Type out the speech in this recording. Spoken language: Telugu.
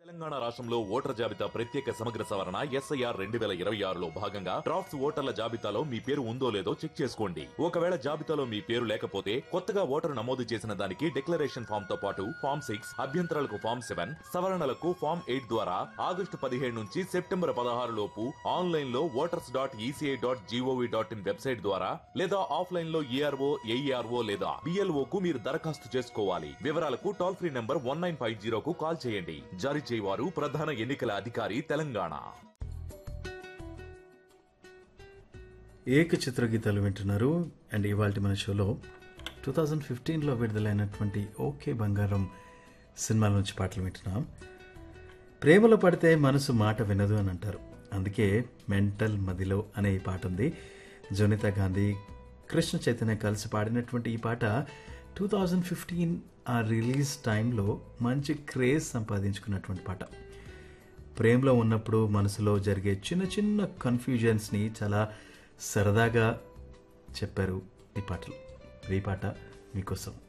తెలంగాణ రాష్ట్రంలో ఓటర్ జాబితా ప్రత్యేక సమగ్ర సవరణ ఎస్ఐఆర్ రెండు వేల ఇరవై ఆరులో భాగంగా డ్రాఫ్ట్స్ ఓటర్ల జాబితాలో మీ పేరు ఉందో లేదో చెక్ చేసుకోండి ఒకవేళ జాబితాలో మీ పేరు లేకపోతే కొత్తగా ఓటరు నమోదు చేసిన దానికి డిక్లరేషన్ ఫామ్ తో పాటు ఫామ్ సిక్స్ అభ్యంతరాలకు ఫామ్ సెవెన్ సవరణలకు ఫామ్ ఎయిట్ ద్వారా ఆగస్టు పదిహేడు నుంచి సెప్టెంబర్ పదహారు లోపు ఆన్లైన్ లో voters dot ECI dot GOV dot in website ద్వారా లేదా ఆఫ్లైన్ లో ఈఆర్ఓ ఏఈఆర్ఓ లేదా బిఎల్ఓ కు మీరు దరఖాస్తు చేసుకోవాలి వివరాలకు toll free number one nine five జీరోకు కాల్ చేయండి జారీ చేయవారు ప్రధాన ఎన్నికల అధికారి తెలంగాణ ఏక చిత్ర గీతాలు వింటున్నారు అండ్ ఇవాళ మన షోలో టూ థౌజండ్ ఫిఫ్టీన్లో విడుదలైనటువంటి ఓకే బంగారం సినిమాల నుంచి పాటలు వింటున్నాం ప్రేమలో పడితే మనసు మాట వినదు అని అంటారు అందుకే మెంటల్ మదిలో అనే ఈ పాట ఉంది జోనితా గాంధీ కృష్ణ చైతన్య కలిసి పాడినటువంటి ఈ పాట టూ థౌజండ్ ఫిఫ్టీన్ ఆ రిలీజ్ టైంలో మంచి క్రేజ్ సంపాదించుకున్నటువంటి పాట ప్రేమలో ఉన్నప్పుడు మనసులో జరిగే చిన్న చిన్న కన్ఫ్యూజన్స్ని చాలా సరదాగా చెప్పారు ఈ పాటలు ఈ పాట మీకోసం